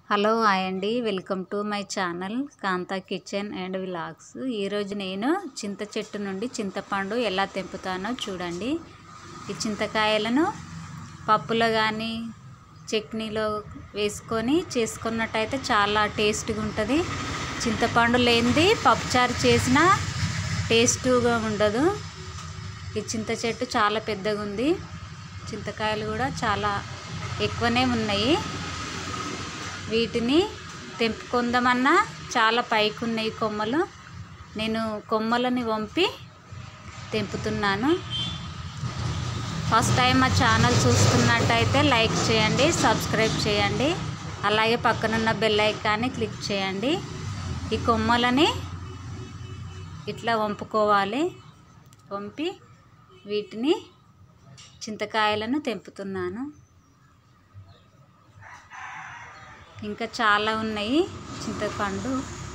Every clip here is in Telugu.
హలో హాయ్ అండి welcome to my channel Kantha kitchen and vlogs ఈరోజు నేను చింత చెట్టు నుండి చింతపండు ఎలా తెంపుతానో చూడండి ఈ చింతకాయలను పప్పులో కానీ చట్నీలో వేసుకొని చేసుకున్నట్టయితే చాలా టేస్ట్గా ఉంటుంది చింతపండు లేనిది పప్పుచారు చేసినా టేస్ట్గా ఉండదు ఈ చింత చెట్టు చాలా పెద్దగా ఉంది చింతకాయలు కూడా చాలా ఎక్కువనే ఉన్నాయి వీటిని తెంపుకుందామన్నా చాలా పైకి ఉన్నాయి కొమ్మలు నేను కొమ్మలని వంపి తెంపుతున్నాను ఫస్ట్ టైం మా ఛానల్ చూస్తున్నట్టయితే లైక్ చేయండి సబ్స్క్రైబ్ చేయండి అలాగే పక్కనున్న బెల్ ఐకాన్ని క్లిక్ చేయండి ఈ కొమ్మలని ఇట్లా వంపుకోవాలి వంపి వీటిని చింతకాయలను తెంపుతున్నాను ఇంకా చాలా ఉన్నాయి చింతపండు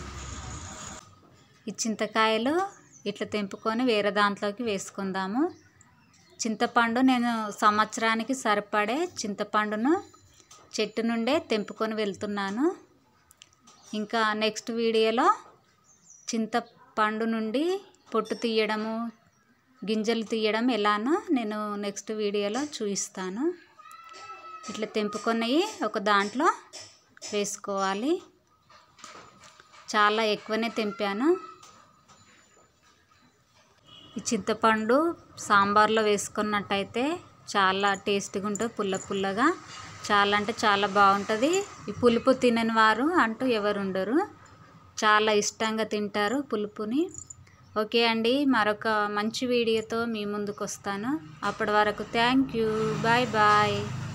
ఈ చింతకాయలు ఇట్లా తెంపుకొని వేరే దాంట్లోకి వేసుకుందాము చింతపండు నేను సంవత్సరానికి సరిపడే చింతపండును చెట్టు నుండే తెంపుకొని వెళ్తున్నాను ఇంకా నెక్స్ట్ వీడియోలో చింతపండు నుండి పొట్టు తీయడము గింజలు తీయడం ఎలానో నేను నెక్స్ట్ వీడియోలో చూపిస్తాను ఇట్లా తెంపుకొన్నవి ఒక దాంట్లో వేసుకోవాలి చాలా ఎక్కువనే తెంపాను ఈ చింతపండు సాంబార్లో వేసుకున్నట్టయితే చాలా టేస్ట్గా ఉంటుంది పుల్ల పుల్లగా చాలా అంటే చాలా బాగుంటుంది ఈ పులుపు తినని వారు అంటూ ఎవరు ఉండరు చాలా ఇష్టంగా తింటారు పులుపుని ఓకే అండి మరొక మంచి వీడియోతో మీ ముందుకు వస్తాను అప్పటి వరకు థ్యాంక్ యూ బాయ్ బాయ్